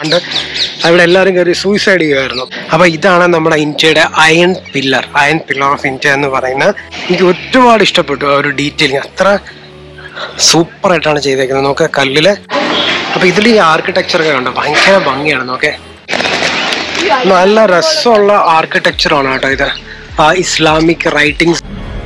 പണ്ട് അവിടെ എല്ലാവരും കയറി സൂയിസൈഡ് ചെയ്യുമായിരുന്നു അപ്പൊ ഇതാണ് നമ്മുടെ ഇന്ത്യയുടെ iron pillar iron pillar of India എന്ന് പറയുന്ന എനിക്ക് ഒരുപാട് ഇഷ്ടപ്പെട്ടു ആ ഒരു ഡീറ്റെയിലിംഗ് അത്ര സൂപ്പർ ആയിട്ടാണ് ചെയ്തേക്കുന്നത് നോക്കെ കല്ലില് അപ്പൊ ഇതിൽ ഈ ആർക്കിടെക്ചർ ഒക്കെ കണ്ടോ ഭയങ്കര ഭംഗിയാണ് നോക്കെ നല്ല രസമുള്ള ആർക്കിടെക്ചറാണ് കേട്ടോ ഇത് ആ ഇസ്ലാമിക് റൈറ്റിംഗ്സ്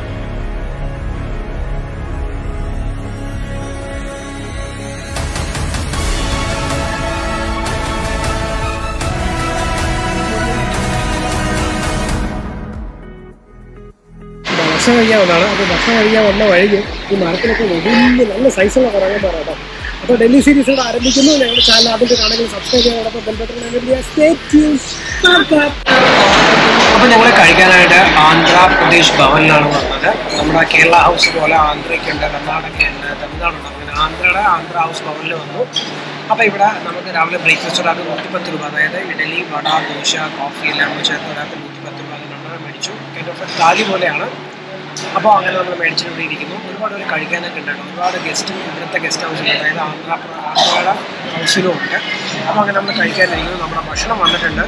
ഭക്ഷണം കഴിക്കാൻ വന്നതാണ് അപ്പോൾ ഭക്ഷണം കഴിക്കാൻ വന്ന വഴിക്ക് ഈ മരത്തിലൊക്കെ വലിയ നല്ല സൈസുള്ള കുറയാൻ പറയാം അപ്പോൾ ഡൽഹി സീരീസ് ഇവിടെ ആരംഭിക്കുന്നു ഞങ്ങളുടെ ചാനൽ അതിൻ്റെ കാണുന്നത് സബ്സ്ക്രൈബ് ചെയ്യാനോടൊപ്പം അപ്പോൾ ഞങ്ങൾ കഴിക്കാനായിട്ട് ആന്ധ്രാപ്രദേശ് ഭവനിലാണ് വന്നത് നമ്മുടെ കേരള ഹൗസ് പോലെ ആന്ധ്രയ്ക്കുണ്ട് കർണാടകയുണ്ട് തമിഴ്നാടുണ്ട് അങ്ങനെ ആന്ധ്രയുടെ ആന്ധ്ര ഹൗസ് ഭവനിൽ വന്നു അപ്പോൾ ഇവിടെ നമുക്ക് രാവിലെ ബ്രേക്ക്ഫാസ്റ്റ് ഒരാൾക്ക് നൂറ്റിപ്പത്ത് രൂപ അതായത് ഇഡലി വട ദോശ കോഫി എല്ലാം കൂടെ ചേർത്ത് ഒരാൾക്ക് നൂറ്റിപ്പത്ത് രൂപ അതിനുള്ള മേടിച്ചു കൈൻഡ് ഓഫ് താലി പോലെയാണ് അപ്പോൾ അങ്ങനെ നമ്മൾ മേടിച്ചിട്ട് ഇവിടെ ഇരിക്കുന്നു ഒരുപാട് പേര് കഴിക്കാനൊക്കെ ഉണ്ടായിരുന്നു ഒരുപാട് ഗസ്റ്റ് ഇവിടുത്തെ ഗസ്റ്റ് ഹൗസിൽ അതായത് ആന്ധ്ര ആന്ധ്രയുടെ ഹൗസിലും ഉണ്ട് അപ്പോൾ അങ്ങനെ നമ്മൾ കഴിക്കാനിരിക്കുന്നു നമ്മുടെ ഭക്ഷണം വന്നിട്ടുണ്ട്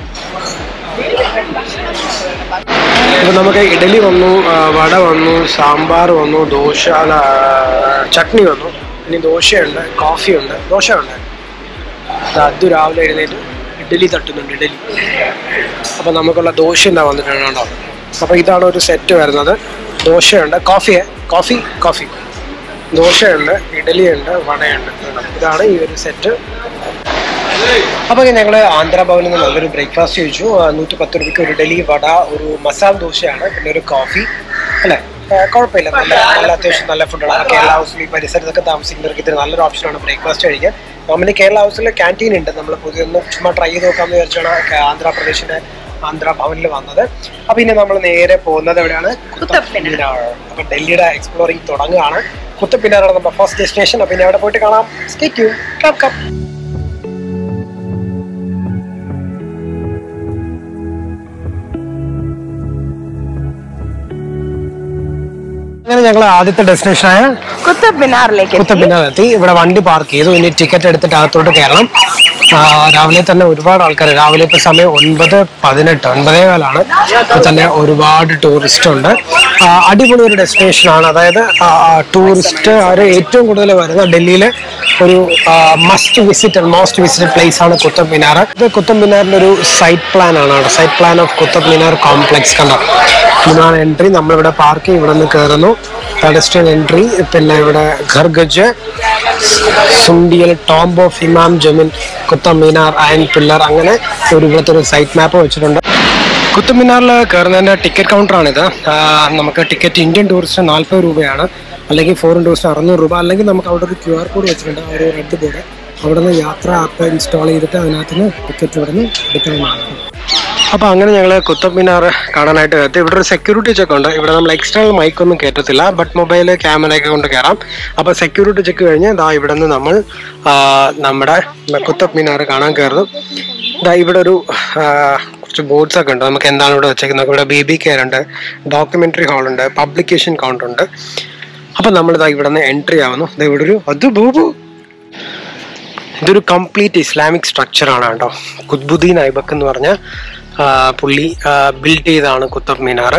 ഇപ്പം നമുക്ക് ഇഡലി വന്നു ആ, വട വന്നു സാമ്പാർ വന്നു ദോശ അല്ല, ചട്നി വന്നു ഇനി ദോശയുണ്ട് കോഫിയുണ്ട് ദോശ ഉണ്ട് അത് രാവിലെ എഴുന്നേറ്റ് ഇഡലി തട്ടുന്നുണ്ട് ഇഡലി അപ്പം നമുക്കുള്ള ദോശ എന്താ വന്നിട്ടുണ്ട് കേട്ടോ അപ്പോൾ ഇതാണ് ഒരു സെറ്റ് വരുന്നത് ദോശയുണ്ട് കോഫി കോഫി കോഫി ദോശയുണ്ട് ഇഡലിയുണ്ട് വടയുണ്ട് ഇതാണ് ഈ ഒരു സെറ്റ് അപ്പോൾ ഞങ്ങൾ ആന്ധ്രാഭവനിൽ നിന്ന് നല്ലൊരു ബ്രേക്ക്ഫാസ്റ്റ് കഴിച്ചു ആ, നൂറ്റി പത്ത് രൂപയ്ക്ക് ഒരു ഇഡലി വട ഒരു മസാല ദോശയാണ് പിന്നെ ഒരു കോഫി അല്ലേ ആ, കുഴപ്പമില്ല നല്ല നല്ല അത്യാവശ്യം നല്ല ഫുഡാണ് കേരള ഹൗസിൽ ഈ പരിസരത്തൊക്കെ താമസിക്കുന്നവർക്ക് ഇത് നല്ലൊരു ഓപ്ഷനാണ് ബ്രേക്ക്ഫാസ്റ്റ് കഴിക്കാൻ നോർമലി കേരള ഹൗസിൽ ക്യാൻറ്റീൻ ഉണ്ട് നമ്മൾ പുതിയൊന്ന് ചുമ്മാ ട്രൈ ചെയ്ത് നോക്കാമെന്ന് വിചാരിച്ചാണ് ക- ആന്ധ്രാപ്രദേശിന്റെ ആന്ധ്രാഭവനിൽ വന്നത് അപ്പൊ ഇനി നമ്മൾ നേരെ പോകുന്നത് എവിടെയാണ് കുത്തബ്മിനാർ അപ്പൊ ഡൽഹിയുടെ എക്സ്പ്ലോറിംഗ് തുടങ്ങുകയാണ് കുത്തബ്മിനാറാണ് നമ്മുടെ ഫസ്റ്റ് ഡെസ്റ്റിനേഷൻ അപ്പൊ ഇനി അവിടെ പോയിട്ട് കാണാം സ്റ്റേ ട്യൂൺ കം കം അങ്ങനെ ഞങ്ങൾ ആദ്യത്തെ ഡെസ്റ്റിനേഷനായ കുത്തബ് മിനാറിലേക്ക് കുത്തബ്മിനാർ എത്തി ഇവിടെ വണ്ടി പാർക്ക് ചെയ്തു ഇനി ടിക്കറ്റ് എടുത്തിട്ട് അകത്തോട്ട് കയറണം ആ, രാവിലെ തന്നെ ഒരുപാട് ആൾക്കാർ രാവിലെ ഇപ്പൊ സമയം ഒൻപത് പതിനെട്ട് ഒൻപതേ കാലാണ് ഇപ്പൊ തന്നെ ഒരുപാട് ടൂറിസ്റ്റ് ഉണ്ട് ആ, അടിപൊളി ഒരു ഡെസ്റ്റിനേഷൻ ആണ് അതായത് ടൂറിസ്റ്റ് അവർ ഏറ്റവും കൂടുതൽ വരുന്ന ഡൽഹിയിലെ ഒരു must visit most visited place ആണ് കുത്തബ് മിനാർ ഇത് കുത്തബ് മിനാറിന്റെ ഒരു സൈറ്റ് പ്ലാൻ ആണ് അവിടെ site plan of Qutub Minar complex കണ്ടോ ഇതാണ് എൻട്രി നമ്മളിവിടെ പാർക്ക് ഇവിടെ നിന്ന് കയറുന്നു പെഡസ്ട്രിയൻ എൻട്രി പിന്നെ ഇവിടെ ഘർഗജ് സുണ്ടിയൽ tomb of Imam Zamin Qutub Minar iron pillar അങ്ങനെ ഒരു ഇവിടുത്തെ ഒരു സൈറ്റ് മാപ്പ് വെച്ചിട്ടുണ്ട് കുത്തബ് മിനാറിൽ കയറുന്നതിൻ്റെ ടിക്കറ്റ് കൗണ്ടറാണിത് ആ, നമുക്ക് ടിക്കറ്റ് ഇന്ത്യൻ ടൂറിസ്റ്റ് നാൽപ്പത് രൂപയാണ് അല്ലെങ്കിൽ ഫോറിൻ ടൂറിസ്റ്റ് അറുന്നൂറ് രൂപ അല്ലെങ്കിൽ നമുക്ക് അവിടെ ഒരു ക്യു ആർ കോഡ് വെച്ചിട്ടുണ്ട് ആ ഒരു റെഡ് ബോർഡ് അവിടെ നിന്ന് യാത്ര ആപ്പ് ഇൻസ്റ്റാൾ ചെയ്തിട്ട് അതിനകത്ത് നിന്ന് ടിക്കറ്റ് ഇവിടെ നിന്ന് എടുക്കണമെന്നാണ് അപ്പോൾ അങ്ങനെ ഞങ്ങൾ കുത്തബ് മിനാർ കാണാനായിട്ട് എത്തി ഇവിടെ ഒരു സെക്യൂരിറ്റി ചെക്ക് ഉണ്ട് ഇവിടെ നമ്മൾ എക്സ്റ്റേണൽ മൈക്കൊന്നും കയറ്റത്തില്ല ബട്ട് മൊബൈൽ ക്യാമറയൊക്കെ കൊണ്ട് കയറാം അപ്പോൾ സെക്യൂരിറ്റി ചെക്ക് കഴിഞ്ഞ് ദാ ഇവിടെ നിന്ന് നമ്മൾ ആ, നമ്മുടെ കുത്തബ് മിനാർ കാണാൻ കയറുന്നു ദാ ഇവിടെ ഒരു ആ, കുറച്ച് ബോർഡ്സ് ഒക്കെ ഉണ്ട് നമുക്ക് എന്താണ് ഇവിടെ വെച്ചേക്കുന്നത് ഇവിടെ ബേബി കെയർ ഉണ്ട് ഡോക്യുമെന്ററി ഹാൾ ഉണ്ട് പബ്ലിക്കേഷൻ കൗണ്ടർ ഉണ്ട് അപ്പോൾ നമ്മൾ ഇതാ ഇവിടെ നിന്ന് എൻട്രി ആവുന്നു ദാ ഇവിടെ ഒരു അത് ബൂബു ഇതൊരു കംപ്ലീറ്റ് ഇസ്ലാമിക് സ്ട്രക്ചറാണ് കേട്ടോ കുത്ബുദ്ദീൻ ഐബക്ക് എന്ന് പറഞ്ഞ ആ, പുള്ളി ബിൽഡ് ചെയ്താണ് കുത്തബ് മിനാർ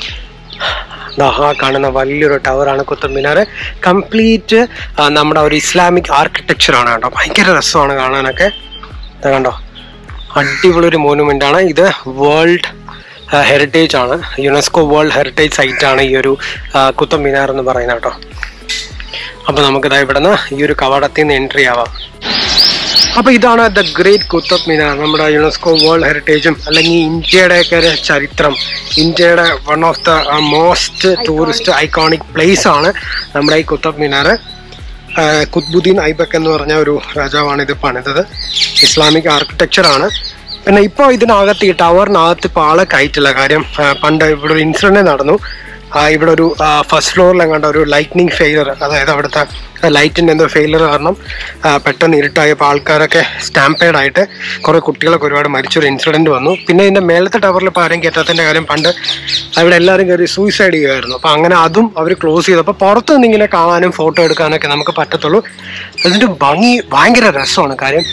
ദാ ആ കാണുന്ന വലിയൊരു ടവറാണ് കുത്തബ് മിനാർ കംപ്ലീറ്റ് നമ്മുടെ ഒരു ഇസ്ലാമിക് ആർക്കിടെക്ചറാണ് കേട്ടോ ഭയങ്കര രസമാണ് കാണാനൊക്കെ ദാ കണ്ടോ അടിപൊളി ഒരു മോനുമെന്റ് ആണ് ഇത് വേൾഡ് ഹെറിറ്റേജ് ആണ് യുനെസ്കോ വേൾഡ് ഹെറിറ്റേജ് സൈറ്റ് ആണ് ഈ ഒരു ആ, കുത്തബ് മിനാർ എന്ന് പറയുന്നത് കേട്ടോ അപ്പൊ നമുക്കിതാ ഇവിടുന്ന് ഈ ഒരു കവാടത്തിൽ നിന്ന് എൻട്രി ആവാം അപ്പൊ ഇതാണ് ദ ഗ്രേറ്റ് കുത്തബ് മിനാർ നമ്മുടെ യുനെസ്കോ വേൾഡ് ഹെറിറ്റേജും അല്ലെങ്കിൽ ഇന്ത്യയുടെ ഒക്കെ ഒരു ചരിത്രം ഇന്ത്യയുടെ one of the most tourist iconic place ആണ് നമ്മുടെ ഈ കുത്തബ് മിനാർ കുത്ബുദ്ദീൻ ഐബക്ക് എന്ന് പറഞ്ഞ ഒരു രാജാവാണ് ഇത് പണിതത് ഇസ്ലാമിക് ആർക്കിടെക്ചർ ആണ് പിന്നെ ഇപ്പോൾ ഇതിനകത്ത് ഈ ടവറിനകത്ത് ഇപ്പോൾ ആളെ കയറ്റില്ല കാര്യം ആ, പണ്ട് ഇവിടെ ഒരു ഇൻസിഡന്റ് നടന്നു ആ, ഇവിടെ ഒരു ഫസ്റ്റ് ഫ്ലോറിൽ എങ്ങാണ്ട് ഒരു ലൈറ്റ്നിങ് ഫെയിലർ അതായത് അവിടുത്തെ ലൈറ്റിൻ്റെ എന്തോ ഫെയിലർ കാരണം ആ, പെട്ടെന്ന് ഇരുട്ടായപ്പോൾ ആൾക്കാരൊക്കെ സ്റ്റാമ്പേഡ് ആയിട്ട് കുറേ കുട്ടികളൊക്കെ ഒരുപാട് മരിച്ചൊരു ഇൻസിഡന്റ് വന്നു പിന്നെ ഇതിന്റെ മേലത്തെ ടവറിൽ ഇപ്പോൾ ആരും കയറ്റാത്തതിന്റെ കാര്യം പണ്ട് അവിടെ എല്ലാവരും കയറി സൂയിസൈഡ് ചെയ്യുമായിരുന്നു അപ്പോൾ അങ്ങനെ അതും അവർ ക്ലോസ് ചെയ്തു അപ്പോൾ പുറത്ത് നിന്ന് ഇങ്ങനെ കാണാനും ഫോട്ടോ എടുക്കാനൊക്കെ നമുക്ക് പറ്റത്തുള്ളൂ അതിന്റെ ഭംഗി ഭയങ്കര രസമാണ് കാര്യം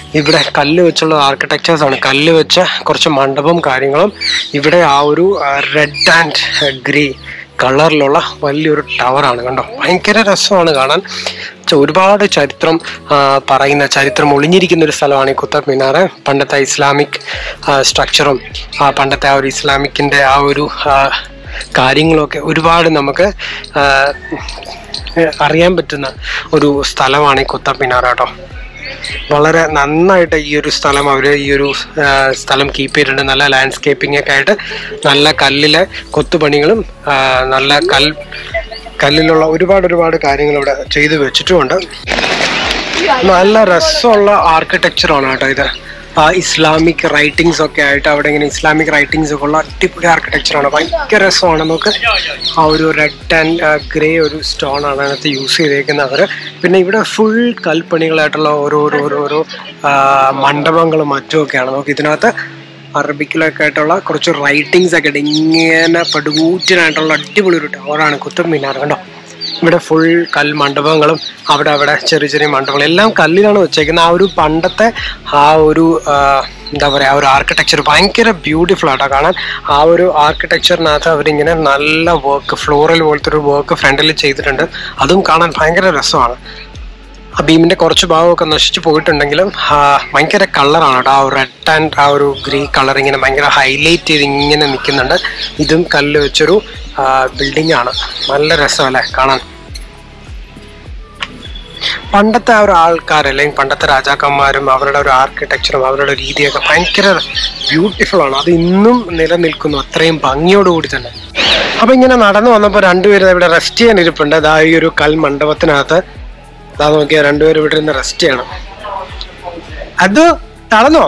ഇവിടെ കല്ല് വെച്ചുള്ള ആർക്കിടെക്ചേഴ്സ് ആണ് കല്ല് വെച്ച കുറച്ച് മണ്ഡപം കാര്യങ്ങളും ഇവിടെ ആ ഒരു റെഡ് ആൻഡ് ഗ്രേ കളറിലുള്ള വലിയൊരു ടവറാണ് കണ്ടോ ഭയങ്കര രസമാണ് കാണാൻ ച- ഒരുപാട് ചരിത്രം ആ, പറയുന്ന ചരിത്രം ഒളിഞ്ഞിരിക്കുന്ന ഒരു സ്ഥലമാണ് ഈ കുത്തബ് മിനാർ പണ്ടത്തെ ഇസ്ലാമിക് സ്ട്രക്ചറും പണ്ടത്തെ ആ ഒരു ഇസ്ലാമിക്കിൻ്റെ ആ ഒരു ആ, കാര്യങ്ങളൊക്കെ ഒരുപാട് നമുക്ക് ആ, അറിയാൻ പറ്റുന്ന ഒരു സ്ഥലമാണ് ഈ കുത്തബ് മിനാർ കേട്ടോ വളരെ നന്നായിട്ട് ഈ ഒരു സ്ഥലം അവർ ഈ ഒരു ആ, സ്ഥലം കീപ്പ് ചെയ്തിട്ടുണ്ട് നല്ല ലാൻഡ്സ്കേപ്പിംഗ് ഒക്കെ ആയിട്ട് നല്ല കല്ലിലെ കൊത്തുപണികളും ആ, നല്ല കൽ കല്ലിലുള്ള ഒരുപാട് ഒരുപാട് കാര്യങ്ങൾ ഇവിടെ ചെയ്തു വെച്ചിട്ടുമുണ്ട് നല്ല രസമുള്ള ആർക്കിടെക്ചറാണ് കേട്ടോ ഇത് ആ ഇസ്ലാമിക് റൈറ്റിങ്സ് ഒക്കെ ആയിട്ട് അവിടെ ഇങ്ങനെ ഇസ്ലാമിക് റൈറ്റിങ്സ് ഒക്കെ ഉള്ള അടിപൊളി ആർക്കിടെക്ചറാണ് ഭയങ്കര രസമാണ് നമുക്ക് ആ ഒരു റെഡ് ആൻഡ് ഗ്രേ ഒരു സ്റ്റോൺ ആണ് അതിനകത്ത് യൂസ് ചെയ്തേക്കുന്നത് അവർ പിന്നെ ഇവിടെ ഫുൾ കൽപ്പണികളായിട്ടുള്ള ഓരോ ഓരോ ഓരോ ഓരോ ആ, മണ്ഡപങ്ങളും മറ്റും ഒക്കെയാണ് നമുക്ക് ഇതിനകത്ത് അറബിക്കിലൊക്കെ ആയിട്ടുള്ള കുറച്ച് റൈറ്റിങ്സ് ഒക്കെ ഉണ്ട് ഇങ്ങനെ പടുകൂറ്റനായിട്ടുള്ള അടിപൊളി ഒരു ടവറാണ് കുത്തബ് മിനാർ കണ്ടോ ഇവിടെ ഫുൾ കൽ മണ്ഡപങ്ങളും അവിടെ അവിടെ ചെറിയ ചെറിയ മണ്ഡപങ്ങൾ എല്ലാം കല്ലിലാണ് വെച്ചേക്കുന്നത് ആ ഒരു പണ്ടത്തെ ആ ഒരു ആ, എന്താ പറയുക ആ ഒരു ആർക്കിടെക്ചർ ഭയങ്കര ബ്യൂട്ടിഫുൾ ആട്ടോ കാണാൻ ആ ഒരു ആർക്കിടെക്ചറിനകത്ത് അവരിങ്ങനെ നല്ല വർക്ക് ഫ്ലോറൽ പോലത്തെ ഒരു വർക്ക് ഫ്രണ്ടിൽ ചെയ്തിട്ടുണ്ട് അതും കാണാൻ ഭയങ്കര രസമാണ് ആ ബീമിന്റെ കുറച്ച് ഭാഗമൊക്കെ നശിച്ചു പോയിട്ടുണ്ടെങ്കിലും ആ, ഭയങ്കര കളറാണ് കേട്ടോ ആ ഒരു റെഡ് ആൻഡ് ആ ഒരു ഗ്രേ കളർ ഇങ്ങനെ ഭയങ്കര ഹൈലൈറ്റ് ചെയ്ത് ഇങ്ങനെ നിൽക്കുന്നുണ്ട് ഇതും കല്ല് വെച്ചൊരു ബിൽഡിംഗ് ആണ് നല്ല രസമല്ലേ കാണാൻ പണ്ടത്തെ ആ ഒരു ആൾക്കാർ അല്ലെങ്കിൽ പണ്ടത്തെ രാജാക്കന്മാരും അവരുടെ ഒരു ആർക്കിടെക്ചറും അവരുടെ രീതിയൊക്കെ ഭയങ്കര ബ്യൂട്ടിഫുൾ ആണ് അത് ഇന്നും നിലനിൽക്കുന്നു അത്രയും ഭംഗിയോടുകൂടി തന്നെ അപ്പൊ ഇങ്ങനെ നടന്നു വന്നപ്പോൾ രണ്ടുപേരും ഇവിടെ റെസ്റ്റ് ചെയ്യാൻ ഇരിപ്പുണ്ട് അതാ ഈ ഒരു കൽ മണ്ഡപത്തിനകത്ത് അതാ നോക്കിയാ രണ്ടുപേരും ഇവിടെ നിന്ന് റെസ്റ്റ് ചെയ്യണം അത് തളർന്നോ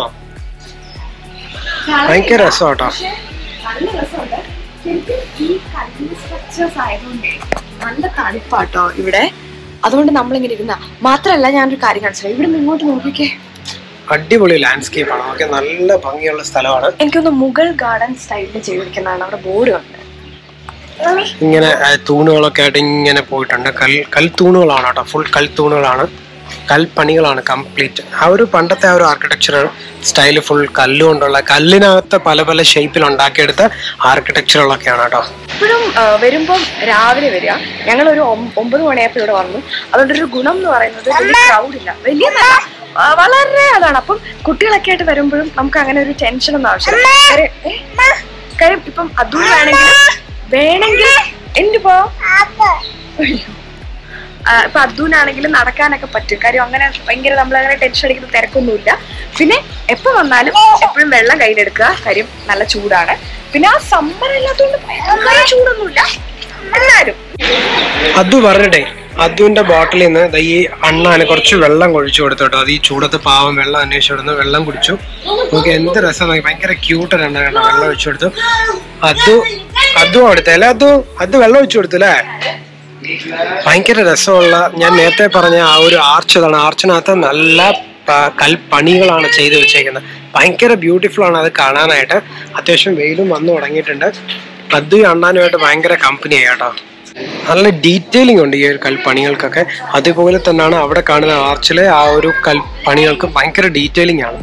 ഭയങ്കര രസം കേട്ടോ പക്ഷേ നല്ല രസമുണ്ട് ശരിക്കും ഈ കല്ലിന്റെ സ്ട്രക്ചേഴ്സ് ആയതുകൊണ്ടേ നല്ല തണുപ്പാട്ടോ ഇവിടെ അതുകൊണ്ട് നമ്മളിങ്ങനെ ഇരുന്ന മാത്രല്ല ഞാനൊരു കാര്യം കാണിച്ചത് ഇവിടെ നിന്ന് ഇങ്ങോട്ട് നോക്കിക്കേ അടിപൊളി ലാൻഡ്സ്കേപ്പ് ആണ് ഓക്കെ നല്ല ഭംഗിയുള്ള സ്ഥലമാണ് എനിക്കൊന്ന് മുഗൾ ഗാർഡൻ സ്റ്റൈലിൽ ചെയ്തിരിക്കുന്നതാണ് അവിടെ ബോർഡ് ഉണ്ട് ഇങ്ങനെ ആ, തൂണുകളൊക്കെ ആയിട്ട് ഇങ്ങനെ പോയിട്ടുണ്ട് കൽ കൽത്തൂണുകളാണ് കേട്ടോ ഫുൾ കൽത്തൂണുകളാണ് കൽപ്പണികളാണ് കംപ്ലീറ്റ് ആ ഒരു പണ്ടത്തെ ആ ഒരു ആർക്കിടെക്ചർ സ്റ്റൈല് ഫുൾ കല്ലുകൊണ്ടുള്ള കല്ലിനകത്ത് പല പല ഷേപ്പിൽ ഉണ്ടാക്കിയെടുത്ത ആർക്കിടെക്ചറുകളൊക്കെയാണ് കേട്ടോ ഇപ്പോഴും വരുമ്പം രാവിലെ വരിക ഞങ്ങൾ ഒരു ഒമ്പത് മണിയായപ്പോൾ ഇവിടെ വന്നു അതുകൊണ്ട് ഒരു ഗുണം എന്ന് പറയുന്നത് വലിയ ക്രൗഡ് ഇല്ല വലിയ നല്ല, ആ, വളരെ അതാണ് അപ്പം കുട്ടികളൊക്കെ ആയിട്ട് വരുമ്പോഴും നമുക്ക് അങ്ങനെ ഒരു ടെൻഷൻ ഒന്നും ആവശ്യമില്ല കാര്യം- ഏ? കാര്യം ഇപ്പം അതും വേണമെങ്കിൽ വേണമെങ്കിൽ എന്ത് പോ ഇപ്പൊ അദ്ദൂനാണെങ്കിലും നടക്കാനൊക്കെ പറ്റും കാര്യം അങ്ങനെ ഭയങ്കര നമ്മൾ അങ്ങനെ ടെൻഷൻ അടിക്കുന്ന തിരക്കൊന്നുമില്ല പിന്നെ എപ്പോ വന്നാലും എപ്പോഴും വെള്ളം കയ്യിലെടുക്കുക കാര്യം നല്ല ചൂടാണ് പിന്നെ ആ സമ്മർ അല്ലാത്തതുകൊണ്ട് ഭയങ്കര ചൂടൊന്നുമില്ല എന്നാലും അത് പറഞ്ഞിട്ടേ അതുവിന്റെ ബോട്ടിലിൽ നിന്ന് ദാ ഈ അണ്ണാന് കുറച്ച് വെള്ളം കൊഴിച്ചു കൊടുത്തു കേട്ടോ അത് ഈ ചൂടത്ത് പാവം വെള്ളം അന്വേഷിച്ചു കൊടുത്ത് വെള്ളം കുടിച്ചു നമുക്ക് എന്ത് രസമാണ് ഭയങ്കര ക്യൂട്ട് രണ്ട് കണ്ടോ വെള്ളം ഒഴിച്ചു കൊടുത്തു അത് അതും അവിടുത്തെ അത് അത് വെള്ളം ഒഴിച്ചു കൊടുത്തല്ലേ ഭയങ്കര രസമുള്ള ഞാൻ നേരത്തെ പറഞ്ഞ ആ ഒരു ആർച്ച് ഇതാണ് ആർച്ചിനകത്ത് നല്ല പ- കൽപ്പണികളാണ് ചെയ്തു വെച്ചേക്കുന്നത് ഭയങ്കര ബ്യൂട്ടിഫുൾ ആണ് അത് കാണാനായിട്ട് അത്യാവശ്യം വെയിലും വന്നു തുടങ്ങിയിട്ടുണ്ട് അത് അണ്ണാനുമായിട്ട് ഭയങ്കര കമ്പനിയായി കേട്ടോ നല്ല ഡീറ്റെയിലിംഗ് ഉണ്ട് ഈ ഒരു കൽപ്പണികൾക്കൊക്കെ അതുപോലെ തന്നെയാണ് അവിടെ കാണുന്ന ആർച്ചിലെ ആ ഒരു കൽപ്പണികൾക്ക് ഭയങ്കര ഡീറ്റെയിലിംഗ് ആണ്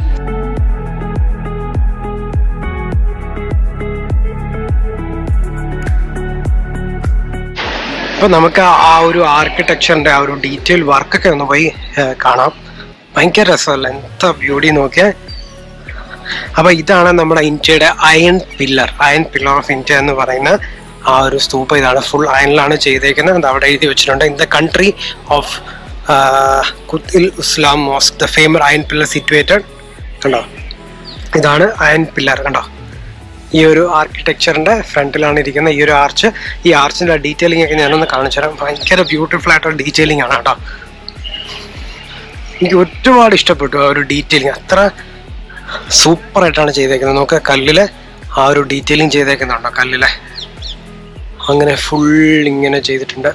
അപ്പൊ നമുക്ക് ആ- ആ ഒരു ആർക്കിടെക്ചറിന്റെ ആ ഒരു ഡീറ്റെയിൽ വർക്കൊക്കെ ഒന്ന് പോയി ഏഹ്, കാണാം ഭയങ്കര രസമല്ല എന്താ ബ്യൂട്ടി നോക്കിയേ അപ്പൊ ഇതാണ് നമ്മുടെ ഇന്ത്യയുടെ iron pillar iron pillar of India എന്ന് പറയുന്ന ആ ഒരു സ്തൂപം ഇതാണ് ഫുൾ അയണിലാണ് ചെയ്തേക്കുന്നത് അത് അവിടെ എഴുതി വെച്ചിട്ടുണ്ട് in the country of Quwwat ul Islam mosque the famous iron pillar situated കണ്ടോ ഇതാണ് അയൺ പില്ലർ കണ്ടോ ഈ ഒരു ആർക്കിടെക്ചറിന്റെ ഫ്രണ്ടിലാണ് ഇരിക്കുന്ന ഈ ഒരു ആർച്ച് ഈ ആർച്ചിന്റെ ഡീറ്റെയിലിംഗ് ഒക്കെ ഞാനൊന്ന് കാണിച്ചു തരാം ഭയങ്കര ബ്യൂട്ടിഫുൾ ആയിട്ടുള്ള ഡീറ്റെയിലിംഗ് ആണ് കേട്ടോ എനിക്ക് ഒരുപാട് ഇഷ്ടപ്പെട്ടു ആ ഒരു ഡീറ്റെയിലിംഗ് അത്ര സൂപ്പർ ആയിട്ടാണ് ചെയ്തേക്കുന്നത് നമുക്ക് കല്ലിലെ ആ ഒരു ഡീറ്റെയിലിംഗ് ചെയ്തേക്കുന്നുണ്ടോ കല്ലിലെ അങ്ങനെ ഫുൾ ഇങ്ങനെ ചെയ്തിട്ടുണ്ട്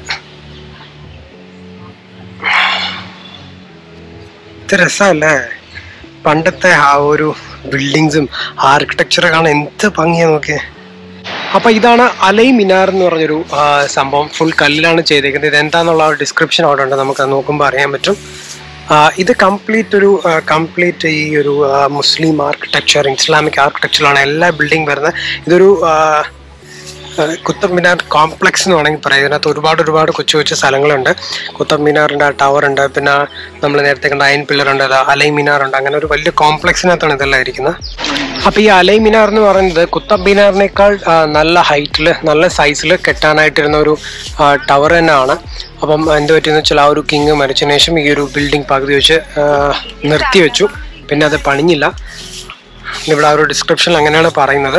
ഇത് രസമല്ലേ പണ്ടത്തെ ആ ഒരു ബിൽഡിങ്സും ആർക്കിടെക്ചർ കാണാൻ എന്ത് ഭംഗിയാ നോക്കിയേ അപ്പൊ ഇതാണ് അലൈ മിനാർ എന്ന് പറഞ്ഞൊരു ആ, സംഭവം ഫുൾ കല്ലിലാണ് ചെയ്തേക്കുന്നത് ഇത് എന്താന്നുള്ള ഒരു ഡിസ്ക്രിപ്ഷൻ അവിടെ ഉണ്ട് നമുക്ക് അത് നോക്കുമ്പോൾ അറിയാൻ പറ്റും ആ, ഇത് കംപ്ലീറ്റ് ഒരു കംപ്ലീറ്റ് ഈ ഒരു ആ, മുസ്ലിം ആർക്കിടെക്ചർ ഇസ്ലാമിക് ആർക്കിടെക്ചറിലാണ് എല്ലാ ബിൽഡിംഗ് വരുന്നത് ഇതൊരു ആ, ആ, കുത്തബ് മിനാർ കോംപ്ലക്സ് എന്ന് വേണമെങ്കിൽ പറയാം ഇതിനകത്ത് ഒരുപാട് ഒരുപാട് കൊച്ചു കൊച്ചു സ്ഥലങ്ങളുണ്ട് കുത്തബ് മിനാറിൻ്റെ ടവർ ഉണ്ട് പിന്നെ നമ്മൾ നേരത്തെ കണ്ട അയൻ പില്ലർ ഉണ്ട് അത് അലൈ മിനാർ ഉണ്ട് അങ്ങനെ ഒരു വലിയ കോംപ്ലക്സിനകത്താണ് ഇതെല്ലാം ഇരിക്കുന്നത് അപ്പോൾ ഈ അലൈ മിനാർ എന്ന് പറയുന്നത് കുത്തബ് മിനാറിനേക്കാൾ ആ, നല്ല ഹൈറ്റിൽ നല്ല സൈസിൽ കെട്ടാനായിട്ടിരുന്ന ഒരു ടവർ തന്നെയാണ് അപ്പം എന്ത് പറ്റിയെന്ന് വെച്ചാൽ ആ ഒരു കിങ് മരിച്ചതിന് ശേഷം ഈ ഒരു ബിൽഡിംഗ് പകുതി വെച്ച് ആ, നിർത്തിവെച്ചു പിന്നെ അത് പണിഞ്ഞില്ല ഇവിടെ ആ ഒരു ഡിസ്ക്രിപ്ഷനിൽ അങ്ങനെയാണ് പറയുന്നത്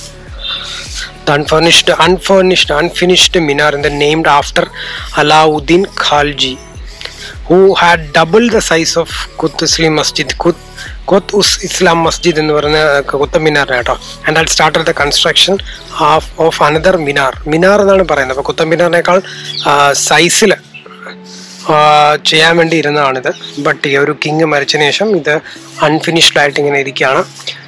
The unfurnished, unfurnished, unfinished minar and then named after Alauddin Khalji, who had double the size of Qut Islam Masjid. Qut, Qut Us Islam Masjid എന്ന് പറയുന്ന കുത്ത മിനാറിന് കേട്ടോ ആൻഡ് ആൽ started the construction of of another minar minar എന്നാണ് പറയുന്നത് അപ്പോൾ കുത്ത മിനാറിനേക്കാൾ സൈസിൽ ചെയ്യാൻ വേണ്ടി ഇരുന്നതാണിത് ബട്ട് ഈ ഒരു കിങ് മരിച്ചതിന് ശേഷം ഇത് അൺഫിനിഷ്ഡ് ആയിട്ട് ഇങ്ങനെ ഇരിക്കുകയാണ്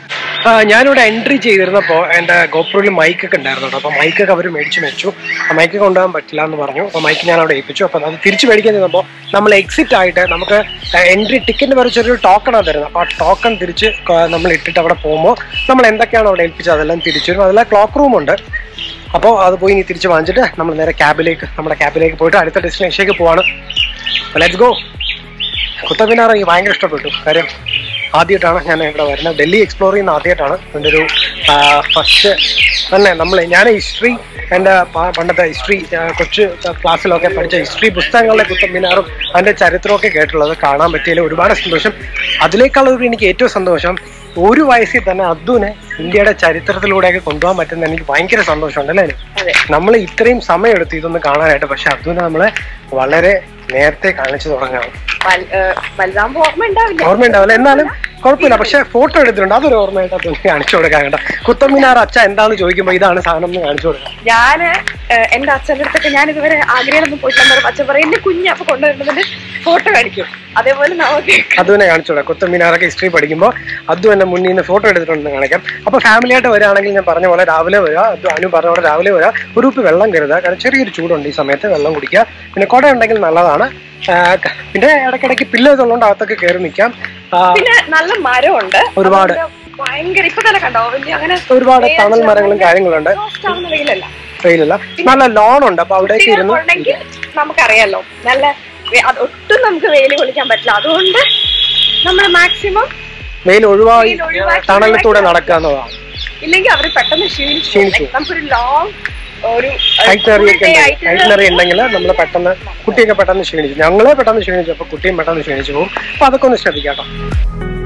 ആ, ഞാനിവിടെ എൻട്രി ചെയ്തിരുന്നപ്പോൾ എൻ്റെ ഗോപ്രോയിൽ മൈക്കൊക്കെ ഉണ്ടായിരുന്നു കേട്ടോ അപ്പോൾ മൈക്കൊക്കെ അവർ മേടിച്ച് വെച്ചു ആ മൈക്ക് കൊണ്ടുപോകാൻ പറ്റില്ല എന്ന് പറഞ്ഞു അപ്പോൾ മൈക്ക് ഞാൻ അവിടെ ഏൽപ്പിച്ചു അപ്പോൾ അത് തിരിച്ച് മേടിക്കാൻ ചെന്നപ്പോൾ നമ്മൾ എക്സിറ്റ് ആയിട്ട് നമുക്ക് എൻട്രി ടിക്കറ്റ് വരെ ചെറിയൊരു ടോക്കണാണ് തരുന്നത് അപ്പോൾ ആ ടോക്കൺ തിരിച്ച് ക- നമ്മൾ ഇട്ടിട്ട് അവിടെ പോകുമ്പോൾ നമ്മൾ എന്തൊക്കെയാണ് അവിടെ ഏൽപ്പിച്ചത് അതെല്ലാം തിരിച്ചു വരും അതെല്ലാം ക്ലോക്ക് റൂമുണ്ട് അപ്പോൾ അത് പോയി ഇനി തിരിച്ച് വാങ്ങിച്ചിട്ട് നമ്മൾ നേരെ ക്യാബിലേക്ക് നമ്മുടെ ക്യാബിലേക്ക് പോയിട്ട് അടുത്ത ഡെസ്റ്റിനേഷനിലേക്ക് പോവാണ് ലെറ്റ്സ് ഗോ കുത്തബിനാർ എനിക്ക് ഭയങ്കര ഇഷ്ടപ്പെട്ടു കാര്യം ആദ്യമായിട്ടാണ് ഞാൻ ഇവിടെ വരുന്നത് ഡൽഹി എക്സ്പ്ലോർ ചെയ്യുന്ന ആദ്യമായിട്ടാണ് എൻ്റെ ഒരു ഫസ്റ്റ് തന്നെ നമ്മൾ ഞാൻ ഹിസ്റ്ററി എൻ്റെ പ- പണ്ടത്തെ ഹിസ്റ്ററി കൊച്ചു ക്ലാസ്സിലൊക്കെ പഠിച്ച ഹിസ്റ്ററി പുസ്തകങ്ങളിലെ കുത്തബിനാറും അതിൻ്റെ ചരിത്രമൊക്കെ കേട്ടുള്ളത് കാണാൻ പറ്റിയതിൽ ഒരുപാട് സന്തോഷം അതിനേക്കാളും എനിക്ക് ഏറ്റവും സന്തോഷം ഒരു വയസ്സിൽ തന്നെ അദ്ദുവിനെ ഇന്ത്യയുടെ ചരിത്രത്തിലൂടെയൊക്കെ കൊണ്ടുപോകാൻ പറ്റുന്ന എനിക്ക് ഭയങ്കര സന്തോഷമുണ്ട് അല്ലേ അതെ നമ്മൾ ഇത്രയും സമയം എടുത്ത് ഇതൊന്ന് കാണാനായിട്ട് പക്ഷെ അദ്ദുവിനെ നമ്മളെ വളരെ നേരത്തെ കാണിച്ചു തുടങ്ങുകയാണ് വൽ- ഏഹ് വലുതാകുമ്പോ ഓർമ്മ ഉണ്ടാവില്ല ഓർമ്മയുണ്ടാവില്ല എന്നാലും കുഴപ്പമില്ല പക്ഷെ ഫോട്ടോ എടുത്തിട്ടുണ്ട് അതൊരു ഓർമ്മയായിട്ട് അത് എനിക്ക് കാണിച്ചു കൊടുക്കാൻ കേട്ടോ കുത്തമ്മിനാർ അച്ഛ എന്താന്ന് ചോദിക്കുമ്പോൾ ഇതാണ് സാധനം എന്ന് കാണിച്ചു കൊടുക്കാം ഞാന് ഏഹ് എന്റെ അച്ഛൻ്റെ അടുത്തൊക്കെ ഞാൻ ഇതുവരെ ആഗ്രഹമൊന്നും പോയിട്ടില്ല പറയും അച്ഛൻ പറയും എന്റെ കുഞ്ഞ് അപ്പൊ കൊണ്ടുവരുന്നതിന്റെ ഫോട്ടോ കാണിക്കും അതേപോലെ നമുക്ക് അതുവിനെ കാണിച്ചു കൊടുക്കാം കുത്തമ്മിനാറൊക്കെ ഹിസ്റ്ററി പഠിക്കുമ്പോൾ അതും എന്നെ മുന്നിൽ നിന്ന് ഫോട്ടോ എടുത്തിട്ടുണ്ടെന്ന് കാണിക്കാം അപ്പോൾ ഫാമിലി ആയിട്ട് വരികയാണെങ്കിൽ ഞാൻ പറഞ്ഞ പോലെ രാവിലെ വരിക അത് അനു പറഞ്ഞ പോലെ രാവിലെ വരിക ഒരു ഉപ്പ് വെള്ളം കരുതുക കാരണം ചെറിയൊരു ചൂടുണ്ട് ഈ സമയത്ത് വെള്ളം കുടിക്കുക പിന്നെ കുട ഉണ്ടെങ്കിൽ നല്ലതാണ് ആ, ക- പിന്നെ ഇടയ്ക്കിടയ്ക്ക് പില്ലേഴ്സ് ഉള്ളതുകൊണ്ട് അകത്തൊക്കെ കയറി നിൽക്കാം ആ, പിന്നെ നല്ല മരമുണ്ട് ഒരുപാട്. അതുകൊണ്ട് ഭയങ്കര ഇപ്പൊ തന്നെ കണ്ടോ വലിയ അങ്ങനെ ഒരുപാട് തണൽ മരങ്ങളും കാര്യങ്ങളുണ്ട് exhaust ആവുന്ന വെയിലല്ല വെയിലല്ല നല്ല ലോൺ ഉണ്ട് അപ്പൊ അവിടേക്ക് ഇരുന്ന് ഉണ്ടെങ്കിൽ നമുക്കറിയാലോ നല്ല വെ- അത് ഒട്ടും നമുക്ക് വെയിൽ കൊള്ളിക്കാൻ പറ്റില്ല അതുകൊണ്ട് നമ്മൾ മാക്സിമം വെയിൽ ഒഴിവായി വെയിൽ ഒഴിവാക്കി തണലത്തൂടെ നടക്കുക എന്നതാണ് ഇല്ലെങ്കിൽ അവർ പെട്ടെന്ന് ക്ഷീണിച്ചു ക്ഷീണിച്ചു. പോകും. നമുക്കൊരു ലോങ് ഒരു ടൈറ്റനറി ഒക്കെ full day ആയിട്ട് ടൈറ്റനറി ഉണ്ടെങ്കിൽ നമ്മൾ പെട്ടെന്ന് കുട്ടിയൊക്കെ പെട്ടെന്ന് ക്ഷീണിച്ചു ഞങ്ങളെ പെട്ടെന്ന് ക്ഷീണിച്ചു അപ്പൊ കുട്ടിയും പെട്ടെന്ന് ക്ഷീണിച്ചു പോകും അപ്പൊ അതൊക്കെ ഒന്ന് ശ്രദ്ധിക്കാം കേട്ടോ